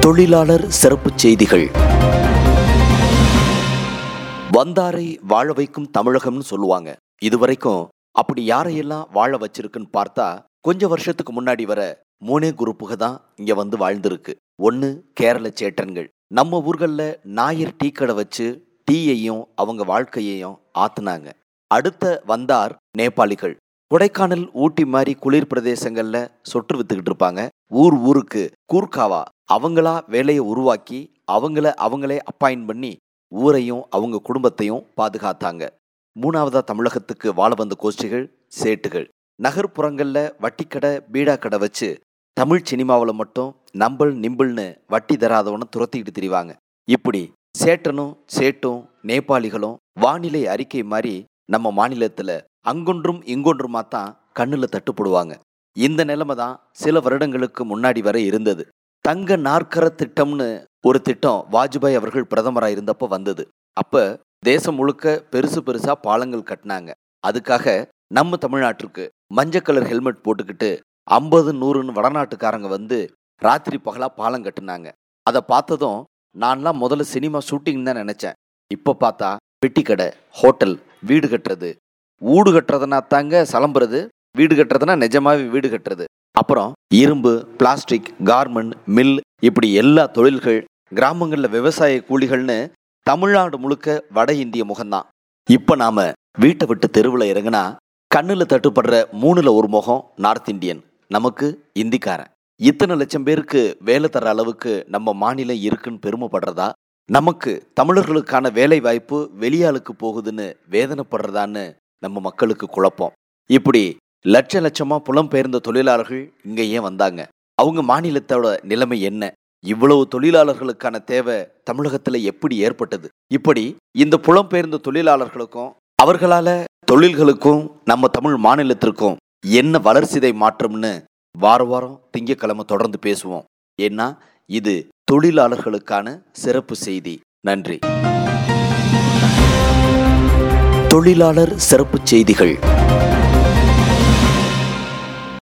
தொழிலாளர் சிறப்புச் செய்திகள் வந்தாரை வாழ வைக்கும் தமிழகம்னு சொல்லுவாங்க இதுவரைக்கும் அப்படி யாரையெல்லாம் வாழ வச்சிருக்குன்னு பார்த்தா கொஞ்ச வருஷத்துக்கு முன்னாடி வர மூணே குரூப்புக தான் இங்க வந்து வாழ்ந்திருக்கு ஒன்னு கேரள சேட்டன்கள் நம்ம ஊர்கள்ல நாயர் டீ கடை வச்சு டீயையும் அவங்க வாழ்க்கையையும் ஆத்துனாங்க அடுத்த வந்தார் நேபாளிகள் கொடைக்கானல் ஊட்டி மாதிரி குளிர் பிரதேசங்கள்ல சொட்டு வித்துக்கிட்டு இருப்பாங்க ஊர் ஊருக்கு கூர்க்காவா அவங்களா வேலையை உருவாக்கி அவங்கள அவங்களே அப்பாயின் பண்ணி ஊரையும் அவங்க குடும்பத்தையும் பாதுகாத்தாங்க மூணாவதா தமிழகத்துக்கு வாழ வந்த கோஷ்டிகள் சேட்டுகள் நகர்ப்புறங்கள்ல வட்டிக்கடை பீடா கடை வச்சு தமிழ் சினிமாவில் மட்டும் நம்பல் நிம்பிள்னு வட்டி தராதவன துரத்திக்கிட்டு திரிவாங்க இப்படி சேட்டனும் சேட்டும் நேபாளிகளும் வானிலை அறிக்கை மாதிரி நம்ம மாநிலத்துல அங்கொன்றும் இங்கொன்றுமா தான் கண்ணுல தட்டுப்படுவாங்க இந்த நிலைமை தான் சில வருடங்களுக்கு முன்னாடி வரை இருந்தது தங்க நாற்கர திட்டம்னு ஒரு திட்டம் வாஜ்பாய் அவர்கள் பிரதமராக இருந்தப்ப வந்தது அப்ப தேசம் முழுக்க பெருசு பெருசா பாலங்கள் கட்டினாங்க அதுக்காக நம்ம தமிழ்நாட்டிற்கு மஞ்சள் கலர் ஹெல்மெட் போட்டுக்கிட்டு ஐம்பது நூறுன்னு வடநாட்டுக்காரங்க வந்து ராத்திரி பகலா பாலம் கட்டுனாங்க அதை பார்த்ததும் நான்லாம் முதல்ல சினிமா ஷூட்டிங் தான் நினைச்சேன் இப்போ பார்த்தா பெட்டி கடை ஹோட்டல் வீடு கட்டுறது ஊடு கட்டுறதுனா தாங்க சலம்புறது வீடு கட்டுறதுனா நிஜமாவே வீடு கட்டுறது அப்புறம் இரும்பு பிளாஸ்டிக் கார்மெண்ட் மில் இப்படி எல்லா தொழில்கள் கிராமங்களில் விவசாய கூலிகள்னு தமிழ்நாடு முழுக்க வட இந்திய முகம்தான் இப்போ நாம வீட்டை விட்டு தெருவில் இறங்குனா கண்ணில் தட்டுப்படுற மூணுல ஒரு முகம் நார்த் இந்தியன் நமக்கு இந்திக்காரன் இத்தனை லட்சம் பேருக்கு வேலை தர அளவுக்கு நம்ம மாநிலம் இருக்குன்னு பெருமைப்படுறதா நமக்கு தமிழர்களுக்கான வேலை வாய்ப்பு வெளியாளுக்கு போகுதுன்னு வேதனைப்படுறதான்னு நம்ம மக்களுக்கு குழப்பம் இப்படி லட்ச லட்சமா புலம்பெயர்ந்த தொழிலாளர்கள் இங்க ஏன் வந்தாங்க அவங்க மாநிலத்தோட நிலைமை என்ன இவ்வளவு தொழிலாளர்களுக்கான தேவை தமிழகத்துல எப்படி ஏற்பட்டது இப்படி இந்த புலம்பெயர்ந்த தொழிலாளர்களுக்கும் அவர்களால தொழில்களுக்கும் நம்ம தமிழ் மாநிலத்திற்கும் என்ன வளர்சிதை மாற்றம்னு வார வாரம் திங்கக்கிழமை தொடர்ந்து பேசுவோம் ஏன்னா இது தொழிலாளர்களுக்கான சிறப்பு செய்தி நன்றி தொழிலாளர் சிறப்பு செய்திகள்